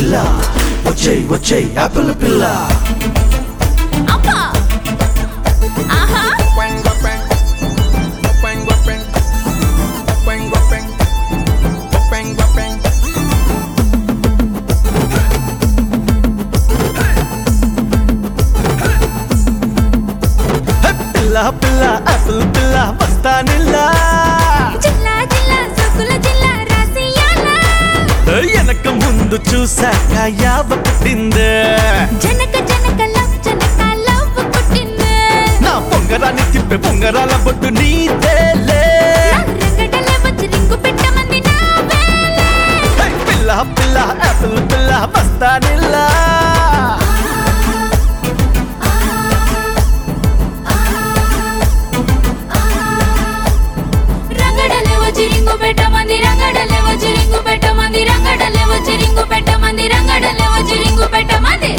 పిల్ల వచ్చేయ్ వచ్చేయ్ యాపిల్ పిల్ల అబ్బా ఆహా హే, పిల్ల పిల్ల యాపిల్ పిల్ల వస్తానిల్లా జిల్లా జిల్లా సొక్కుల జిల్లా రాసియాల వెనక ముందు చూసాక యావ పుట్టిందే జనక జనక లవ్ జనక లవ్ పుట్టింది నా పొంగరాన్ని తిప్పే పొంగరాల బొట్టు నీదేలే రంగడల వచ్చి రింగు పెట్టమంది నా వేలే హే, పిల్ల పిల్ల యాపిల్ పిల్ల వస్తానిల్లా రంగడలే వచ్చి రింగు పెట్టమంది రంగడలే వచ్చి రింగు పెట్టమంది రంగడలే వచ్చి రింగు పెట్టమంది రంగడలే వచ్చి రింగు పెట్టమంది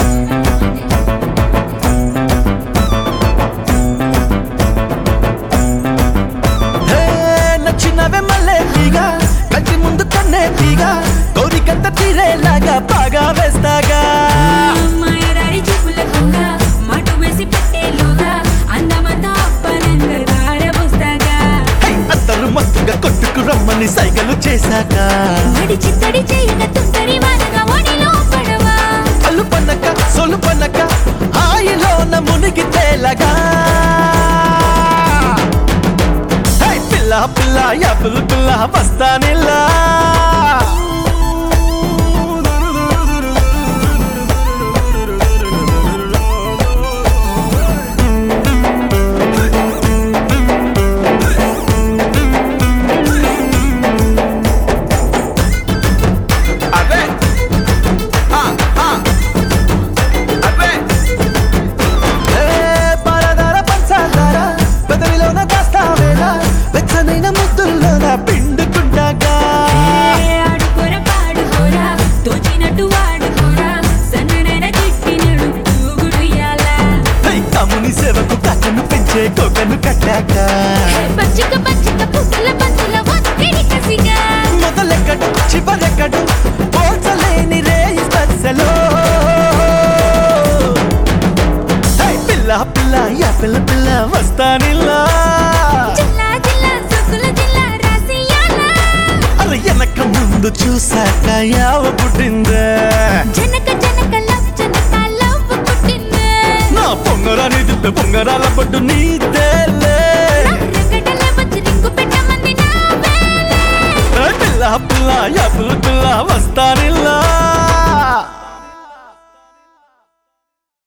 హే, నచ్చినవే మల్లె తీగ కంటి ముందు కన్నే తీగ కోరికంత తీరేలాగా బాగా వేస్తాగా మాయరారి చూపుల కుంగ మటు వేసి పెట్టేలుగా అందమంతా అప్పనంగ దారబోస్తాగా హే, అందరూ మత్తుగా కొట్టుకు రమ్మని సైగలు చేశాక మడి చిత్తడి చేయక తుంటరి వానగా ఒడిలో పడవా అల్లు పన్నక సొలు పన్నక హాయిలోన మునిగి తేలగా హే, పిల్ల పిల్ల యాపిల్ పిల్ల వస్తానిల్లా అదే ఆ, ఆ. అదే ఏ పరదర పంచదార పెదవిలోన దాస్తావేలా వెచ్చనైన ముద్దుల్లోన పిండుకుంటాగా ఆడుకోర పాడుకోరా తోచినట్టు వాడుకోరా సన్ననైన చిట్టినడు తూగుడుయాలా హై, తమ్ముని సేవకు కక్కను పెంచే కొకను కట్టాక పచ్చిక పచ్చిక పువ్వుల పంచుల ఒత్తిడి కసిగా మొదలెక్కడు చివరెక్కడు పోల్చలేని రే స్పర్శలో హై, పిల్ల పిల్ల యా పిల్ల పిల్ల వస్తానిల్లా జిల్లా జిల్లా సొక్కుల జిల్లా రాసియాల అలా వెనక ముందు చూసాక యావ పుట్టిందే జనక జనక లవ్ జనక లవ్ పుట్టింది నా పొంగరాని తిప్పే పొంగరాల పట్టు నీదేలే రంగడల వచ్చి రింగు పెట్టమంది నా వేలే పిల్ల పిల్ల యా పిల్ల పిల్ల వస్తానే